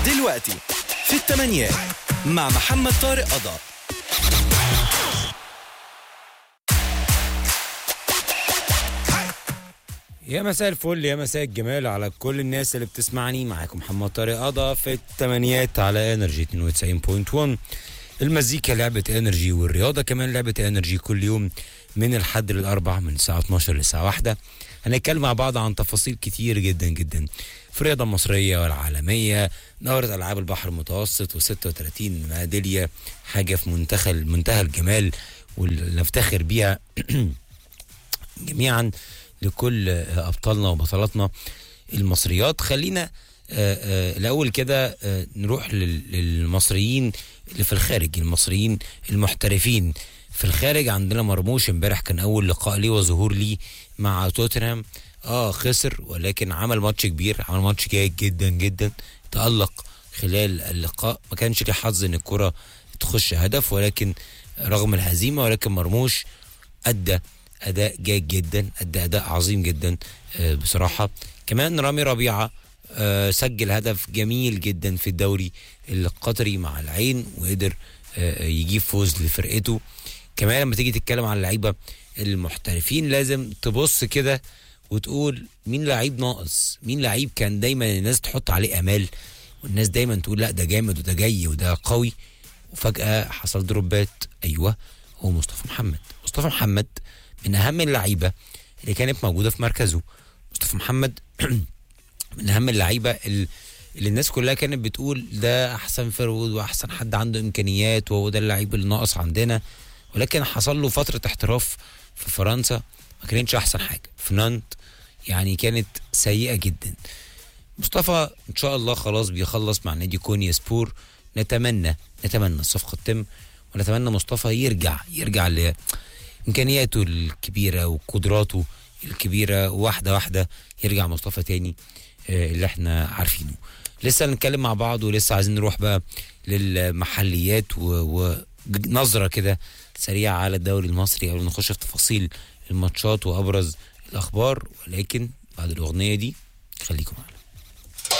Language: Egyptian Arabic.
دلوقتي في الثمانيات مع محمد طارق قضا يا مساء الفل يا مساء الجمال على كل الناس اللي بتسمعني معاكم محمد طارق قضا في الثمانيات على انرجي 92.1 المزيكا لعبة انرجي والرياضة كمان لعبة انرجي كل يوم من الحد للاربع من الساعة 12 للساعة واحدة هنتكلم مع بعض عن تفاصيل كتير جدا جدا في الرياضة المصرية والعالمية دورة ألعاب البحر المتوسط و36 ميدالية حاجة في منتهى منتهى الجمال واللي نفتخر بيها جميعا لكل ابطالنا وبطلاتنا المصريات خلينا آه، آه، الاول كده آه، نروح لل- للمصريين اللي في الخارج المصريين المحترفين في الخارج عندنا مرموش امبارح كان اول لقاء ليه وظهور ليه مع توتنهام اه خسر ولكن عمل ماتش كبير عمل ماتش جيد جدا جدا تألق خلال اللقاء ما كانش ليه حظ ان الكرة تخش هدف ولكن رغم الهزيمة ولكن مرموش ادى اداء جيد جدا ادى اداء عظيم جدا آه، بصراحه كمان رامي ربيعه آه، سجل هدف جميل جدا في الدوري القطري مع العين وقدر آه، يجيب فوز لفرقته كمان لما تيجي تتكلم عن اللعيبه المحترفين لازم تبص كده وتقول مين لعيب ناقص مين لعيب كان دايما الناس تحط عليه امال والناس دايما تقول لا ده جامد وده جاي وده قوي وفجاه حصل دروبات ايوه هو مصطفى محمد مصطفى محمد من اهم اللعيبه اللي كانت موجوده في مركزه مصطفى محمد من اهم اللعيبه ال- اللي الناس كلها كانت بتقول ده احسن فرود واحسن حد عنده امكانيات وهو ده اللعيب اللي ناقص عندنا ولكن حصل له فتره احتراف في فرنسا ما كانتش احسن حاجه في نانت يعني كانت سيئه جدا مصطفى ان شاء الله خلاص بيخلص مع نادي كونيا سبور نتمنى نتمنى الصفقه تتم ونتمنى مصطفى يرجع يرجع لامكانياته الكبيره وقدراته الكبيره واحده واحده يرجع مصطفى تاني آه، اللي احنا عارفينه لسه هنتكلم مع بعض ولسه عايزين نروح بقى للمحليات و- ونظره كده سريعه على الدوري المصري قبل ما نخش في تفاصيل الماتشات وابرز الاخبار ولكن بعد الاغنيه دي خليكم معانا